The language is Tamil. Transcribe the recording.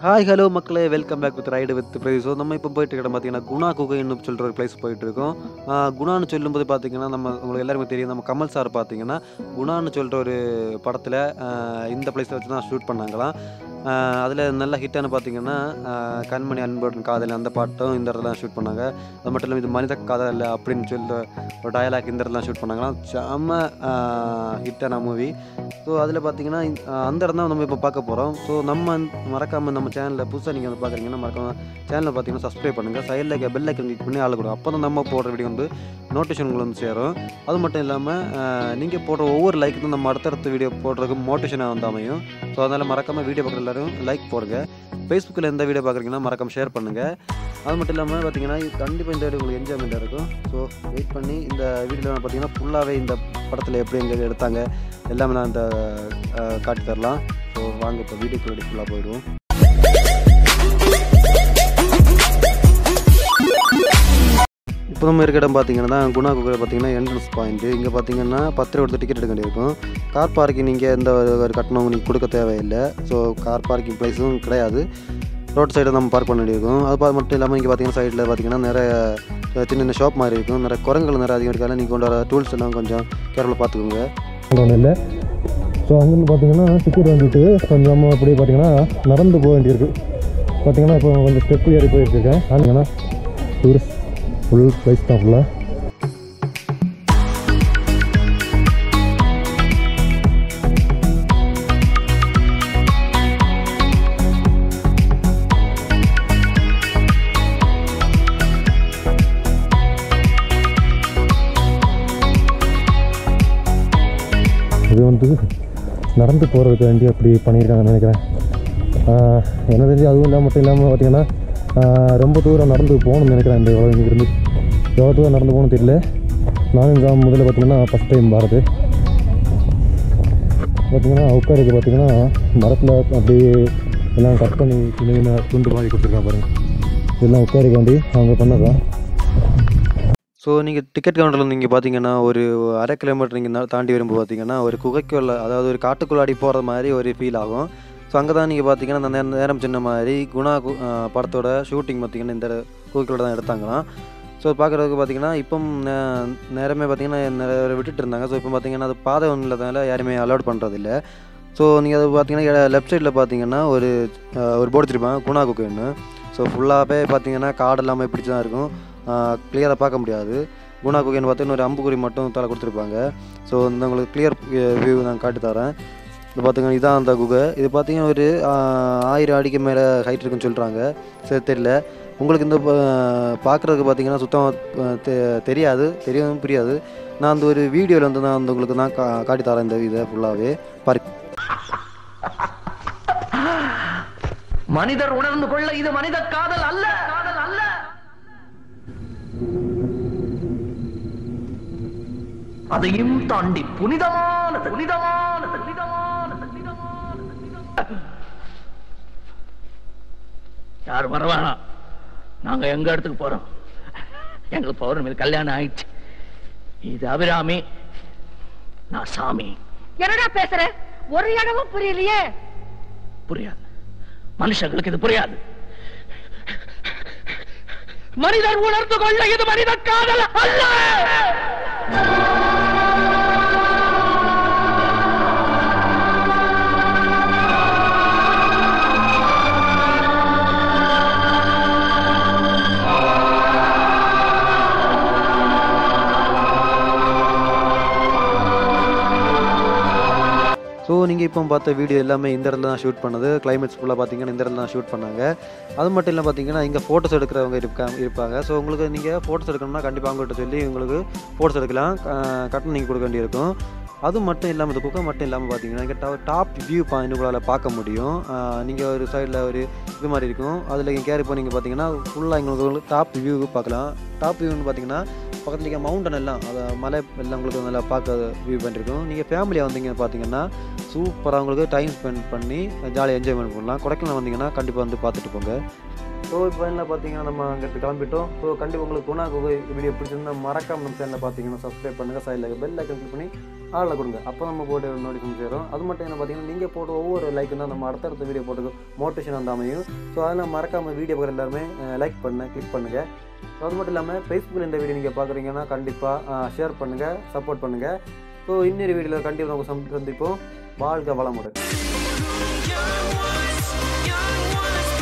ஹாய் ஹலோ மக்களே welcome back with ride with price so நம்ம இப்போ போயிட்டு இருக்கிற பார்த்தீங்கன்னா குணா குகைன்னு சொல்கிற ஒரு பிளேஸ் போயிட்டு இருக்கோம் ஆஹ் குணான்னு சொல்லும்போது பார்த்தீங்கன்னா நம்ம உங்களுக்கு எல்லாருமே தெரியும் நம்ம கமல் சார் பார்த்தீங்கன்னா குணான்னு சொல்கிற ஒரு படத்தில் இந்த பிளேஸில் வச்சு தான் ஷூட் பண்ணாங்களாம் அதில் நல்ல ஹிட்டானு பார்த்தீங்கன்னா ஆஹ் கண்மணி அன்புடன் காதல் அந்த பாட்டும் இந்த இடத்துல ஷூட் பண்ணாங்க அது மட்டும் இல்லாமல் இது மனித காதல் இல்லை அப்படின்னு சொல்லிட்டு ஒரு டயலாக் இந்த இடத்துல ஷூட் பண்ணாங்களாம் செம்ம ஹிட்டான மூவி ஸோ அதில் பார்த்தீங்கன்னா இந்த- ஆஹ் அந்த இடம் தான் நம்ம இப்போ பார்க்க போகிறோம் ஸோ நம்ம மறக்காமல் நம்ம சேனலில் புதுசாக நீங்கள் வந்து பார்க்குறீங்கன்னா மறக்காம சேனலில் பார்த்தீங்கன்னா சப்ஸ்கிரைப் பண்ணுங்கள் சைடில் இருக்க பெல் ஐக்கன் கிளிக் பண்ணி ஆள் கொடுக்கும் அப்போ தான் நம்ம போடுற வீடியோ வந்து நோட்டிஃபிகேஷன் உங்களுக்கு வந்து சேரும் அது மட்டும் இல்லாமல் நீங்கள் போடுற ஒவ்வொரு லைக் தான் நம்ம அடுத்தடுத்த வீடியோ போடுறதுக்கு மோட்டிவேஷனாக வந்து அமையும் ஸோ அதனால் மறக்காமல் வீடியோ பார்க்குற எல்லாரும் லைக் போடுங்க ஃபேஸ்புக்கில் எந்த வீடியோ பார்க்குறீங்கன்னா மறக்காம ஷேர் பண்ணுங்கள் அது மட்டும் இல்லாமல் பார்த்தீங்கன்னா கண்டிப்பாக இந்த வீடியோ உங்களுக்கு என்ஜாய்மெண்ட்டாக இருக்கும் ஸோ வெயிட் பண்ணி இந்த வீடியோவில் பார்த்தீங்கன்னா ஃபுல்லாகவே இந்த படத்தில் எப்படி எங்கே எடுத்தாங்க எல்லாமே நான் இந்த அஹ், காட்டி தரலாம் ஸோ வாங்க இப்போ வீடியோக்குள்ளே ஃபுல்லாக போயிடுவோம் இப்போ நம்ம இருக்க இடம் பார்த்தீங்கன்னா குணா குகையில் பார்த்தீங்கன்னா என்ட்ரன்ஸ் பாயிண்ட்டு இங்கே பார்த்தீங்கன்னா பத்து ரூபா கொடுத்து டிக்கெட் எடுக்க வேண்டியிருக்கும் கார் பார்க்கிங் நீங்கள் எந்த ஒரு- ஒரு கட்டணம் நீங்கள் கொடுக்க தேவையில்லை ஸோ கார் பார்க்கிங் ப்ரைஸும் கிடையாது ரோட் சைடு நம்ம பார்க் பண்ண வேண்டியிருக்கும் அது பா- மட்டும் இல்லாமல் இங்கே பார்த்தீங்கன்னா சைடில் பார்த்தீங்கன்னா நிறைய அஹ், சின்ன சின்ன ஷாப் மாதிரி இருக்கும் நிறைய குரங்குகள் நிறைய அதிகம் இருக்காது நீங்கள் கொண்டு வர டூல்ஸ் எல்லாம் கொஞ்சம் கேர்ஃபுல்லாக பார்த்துக்கோங்க ஒன்றும் இல்லை ஸோ அங்கேருந்து பார்த்தீங்கன்னா டிக்கெட் வந்துட்டு கொஞ்சம் அப்படி பார்த்தீங்கன்னா நடந்து போக வேண்டியிருக்கு பார்த்தீங்கன்னா இப்போ கொஞ்சம் ஸ்டெப் ஏறி போயிட்டு இருக்கேன் பார்த்தீங்கன்னா டூரிஸ்ட் ஃபுல் ப்ரைஸ் தான் ஃபுல்லாக இது வந்து நடந்து போகிறதுக்கு வேண்டி அப்படி பண்ணியிருக்காங்கன்னு நினைக்கிறேன் ஆஹ் எனக்கு தெரிஞ்சு அதுவும் இல்லாமல் மட்டும் இல்லாமல் பார்த்தீங்கன்னா ஆஹ் ரொம்ப தூரம் நடந்து போகணும்னு நினைக்கிறேன் இந்த எவ்வளோ இருந்து எவ்வளோ தூரம் நடந்து போகணும்னு தெரியல நானும் இந்த முதல்ல பார்த்தீங்கன்னா ஃபஸ்ட் டைம் வரது பார்த்தீங்கன்னா உட்காருக்கு பார்த்தீங்கன்னா மரத்தில் அப்படியே எல்லாம் கட் பண்ணி சின்ன சின்ன துண்டு மாதிரி கொடுத்துருக்காங்க பாருங்க இதெல்லாம் உட்காருக்கு வேண்டி அவங்க பண்ணதான் ஸோ நீங்கள் டிக்கெட் கவுண்டரில் நீங்கள் பார்த்தீங்கன்னா ஒரு அரை கிலோமீட்டர் நீங்கள் தாண்டி வரும்போது பார்த்தீங்கன்னா ஒரு குகைக்குள்ள அதாவது ஒரு காட்டுக்குள்ளாடி போகிற மாதிரி ஒரு ஃபீல் ஆகும் ஸோ அங்கே தான் நீங்கள் பார்த்தீங்கன்னா அந்த நேரம் நேரம் சின்ன மாதிரி குணா கு- அஹ் படத்தோட ஷூட்டிங் பார்த்தீங்கன்னா இந்த குகைக்குள்ள தான் எடுத்தாங்களாம் ஸோ பார்க்குறதுக்கு பார்த்தீங்கன்னா இப்போ நேரமே பார்த்தீங்கன்னா நிறைய பேர் விட்டுட்டு இருந்தாங்க ஸோ இப்போ பார்த்தீங்கன்னா அது பாதை ஒன்றும் இல்லாதனால யாருமே அலோட் பண்ணுறதில்ல ஸோ நீங்கள் அது பார்த்தீங்கன்னா லெஃப்ட் சைடில் பார்த்தீங்கன்னா ஒரு அஹ், ஒரு போர்டு வச்சுருப்பாங்க குணா குகைன்னு ஸோ ஃபுல்லாகவே பார்த்தீங்கன்னா காடு எல்லாமே பிடிச்சி தான் இருக்கும் கிளியராக பார்க்க முடியாது குணா குகைன்னு பார்த்தீங்கன்னா ஒரு அம்புக்குறி மட்டும் தலை கொடுத்துருப்பாங்க ஸோ இந்த உங்களுக்கு கிளியர் வியூ நான் காட்டி தரேன் இது பார்த்தீங்கன்னா இதான் அந்த குகை இது பார்த்தீங்கன்னா ஒரு ஆஹ், ஆயிரம் அடிக்கு மேலே ஹைட் இருக்குன்னு சொல்கிறாங்க சரி தெரியல உங்களுக்கு இந்த பார்க்குறதுக்கு பார்த்தீங்கன்னா சுத்தமாக தெரியாது தெரியவும் புரியாது நான் அந்த ஒரு வீடியோவில் வந்து நான் வந்து உங்களுக்கு நான் கா காட்டி தரேன் இந்த இதை ஃபுல்லாகவே பாரு மனிதர் உணர்ந்து கொள்ள இது மனித காதல் அல்ல காதல் அல்ல அதையும் தாண்டி புனிதமானது புனிதமானது புனிதமானது புனிதமானது யார் வர வேணாம் நாங்க எங்க இடத்துக்கு போறோம் எங்களுக்கு பௌர்ணமி கல்யாணம் ஆயிடுச்சு இது அபிராமி நான் சாமி என்னடா பேசுற ஒரு இடமும் புரியலையே புரியாது மனுஷங்களுக்கு இது புரியாது மனிதர் உணர்ந்து கொள்ள இது மனித காதல் அல்ல ஸோ நீங்கள் இப்போ பார்த்த வீடியோ எல்லாமே இந்த இடத்துல தான் ஷூட் பண்ணது கிளைமேட்ஸ் ஃபுல்லாக பார்த்தீங்கன்னா இந்த இடத்துல தான் ஷூட் பண்ணாங்க அது மட்டும் இல்லை பார்த்தீங்கன்னா இங்கே ஃபோட்டோஸ் எடுக்கிறவங்க இருக்கா இருப்பாங்க ஸோ உங்களுக்கு நீங்கள் ஃபோட்டோஸ் எடுக்கணும்னா கண்டிப்பாக அவங்கள்ட்ட சொல்லி உங்களுக்கு ஃபோட்டோஸ் எடுக்கலாம் க- கட்டணம் நீங்கள் கொடுக்க வேண்டியிருக்கும் அது மட்டும் இல்லாமல் இந்த குக்கை மட்டும் இல்லாமல் பார்த்தீங்கன்னா இங்கே டாப் வியூ பாயிண்ட் உங்களால் பார்க்க முடியும் நீங்கள் ஒரு சைடில் ஒரு இது மாதிரி இருக்கும் அதில் இங்கே கேரி போனீங்க பார்த்தீங்கன்னா ஃபுல்லாக எங்களுக்கு டாப் வியூ பார்க்கலாம் டாப் வியூன்னு பார்த்தீங்கன்னா பக்கத்துல இருக்க மவுண்டன் எல்லாம் அது மலை எல்லாம் உங்களுக்கு நல்லா பார்க்க வியூ பண்ணிருக்கும் நீங்கள் ஃபேமிலியாக வந்தீங்க பார்த்தீங்கன்னா சூப்பராக உங்களுக்கு டைம் ஸ்பெண்ட் பண்ணி ஜாலியாக என்ஜாய்மெண்ட் பண்ணலாம் கொடைக்கானல் வந்தீங்கன்னா கண்டிப்பாக வந்து பார்த்துட்டு போங்க ஸோ இப்போ என்ன பார்த்தீங்கன்னா நம்ம அங்கே கிளம்பிட்டோம் ஸோ கண்டிப்பாக உங்களுக்கு குணா குகை வீடியோ பிடிச்சிருந்தா மறக்காம நம்ம சேனலில் பார்த்தீங்கன்னா சப்ஸ்கிரைப் பண்ணுங்கள் சைடில் பெல் ஐக்கன் கிளிக் பண்ணி ஆளில் கொடுங்க அப்போ நம்ம போட்டு நோட்டிஃபிகேஷன் சேரும் அது மட்டும் என்ன பார்த்தீங்கன்னா நீங்கள் போடுற ஒவ்வொரு லைக்கும் தான் நம்ம அடுத்தடுத்த வீடியோ போட்டு மோட்டிவேஷன் வந்து அமையும் ஸோ அதெல்லாம் மறக்காமல் வீடியோ பார்க்குற எல்லாருமே லைக் பண்ண கிளிக் பண்ணுங்கள் ஸோ அது மட்டும் இல்லாமல் ஃபேஸ்புக்கில் இந்த வீடியோ நீங்கள் பார்க்குறீங்கன்னா கண்டிப்பாக ஷேர் பண்ணுங்கள் சப்போர்ட் பண்ணுங்கள் ஸோ இன்னொரு வீடியோவில் கண்டிப்பாக நம்ம சந்தி- சந்திப்போம் வாழ்க வளமுடன் Young ones, young ones,